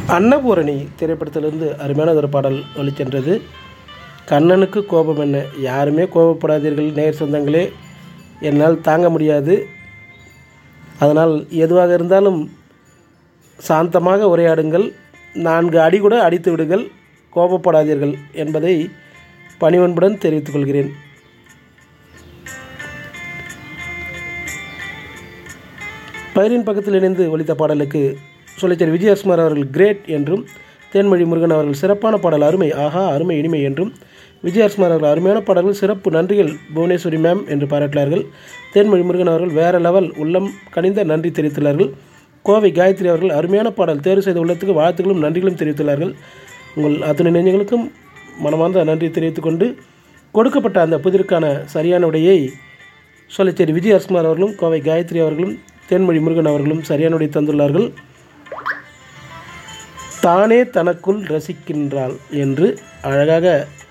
அன்னபூரணி திரைப்படத்திலிருந்து அருமையான ஒரு பாடல் ஒலிச்சென்றது கண்ணனுக்கு கோபம் என்ன யாருமே கோபப்படாதீர்கள் நேர் சொந்தங்களே என்னால் தாங்க முடியாது அதனால் எதுவாக இருந்தாலும் சாந்தமாக உரையாடுங்கள் நான்கு அடி கூட அடித்து விடுங்கள் கோபப்படாதீர்கள் என்பதை பணிவன்புடன் தெரிவித்துக் கொள்கிறேன் பயிரின் பக்கத்தில் இணைந்து ஒலித்த பாடலுக்கு சொல்லிச்சர் விஜயகுமார் அவர்கள் கிரேட் என்றும் தேன்மொழி முருகன் அவர்கள் சிறப்பான பாடல் அருமை ஆஹா அருமை இனிமை என்றும் விஜயகுமார் அவர்கள் அருமையான பாடல்கள் சிறப்பு நன்றிகள் புவனேஸ்வரி மேம் என்று பாராட்டினார்கள் தேன்மொழி முருகன் அவர்கள் வேற லெவல் உள்ளம் கனிந்த நன்றி தெரிவித்துள்ளார்கள் கோவை காயத்ரி அவர்கள் அருமையான பாடல் தேர்வு செய்த உள்ளத்துக்கு வாழ்த்துக்களும் நன்றிகளும் தெரிவித்துள்ளார்கள் உங்கள் அத்தனை நெஞ்சங்களுக்கும் மனமார்ந்த நன்றி தெரிவித்துக்கொண்டு கொடுக்கப்பட்ட அந்த புதிருக்கான சரியான விடையை சொல்லச்சேரி விஜயகுமார் அவர்களும் கோவை காயத்ரி அவர்களும் தேன்மொழி முருகன் அவர்களும் சரியான விடை தந்துள்ளார்கள் தானே தனக்குள் ரசிக்கின்றாள் என்று அழகாக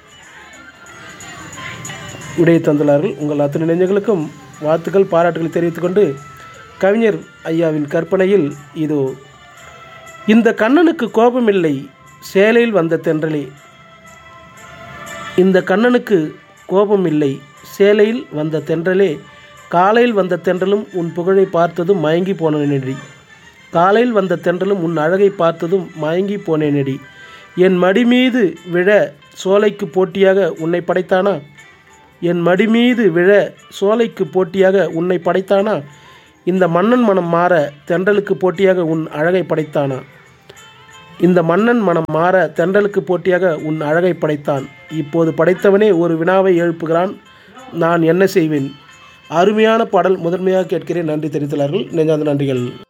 விடையை தந்துள்ளார்கள் உங்கள் அத்தனை நெஞ்சங்களுக்கும் வாழ்த்துக்கள் பாராட்டுகள் தெரிவித்துக்கொண்டு கவிஞர் ஐயாவின் கற்பனையில் இதோ இந்த கண்ணனுக்கு கோபமில்லை சேலையில் வந்த தென்றலே இந்த கண்ணனுக்கு கோபம் இல்லை சேலையில் வந்த தென்றலே காலையில் வந்த தென்றலும் உன் புகழை பார்த்ததும் மயங்கி போனேனடி காலையில் வந்த தென்றலும் உன் அழகை பார்த்ததும் மயங்கி போனேனடி என் மடி மீது விழ சோலைக்கு போட்டியாக உன்னை படைத்தானா என் மடி மீது விழ சோலைக்கு போட்டியாக உன்னை படைத்தானா இந்த மன்னன் மனம் மாற தென்றலுக்கு போட்டியாக உன் அழகை படைத்தானா இந்த மன்னன் மனம் மாற தென்றலுக்கு போட்டியாக உன் அழகை படைத்தான் இப்போது படைத்தவனே ஒரு வினாவை எழுப்புகிறான் நான் என்ன செய்வேன் அருமையான பாடல் முதன்மையாக கேட்கிறேன் நன்றி தெரிவித்துள்ளார்கள் நெஞ்சார்ந்த நன்றிகள்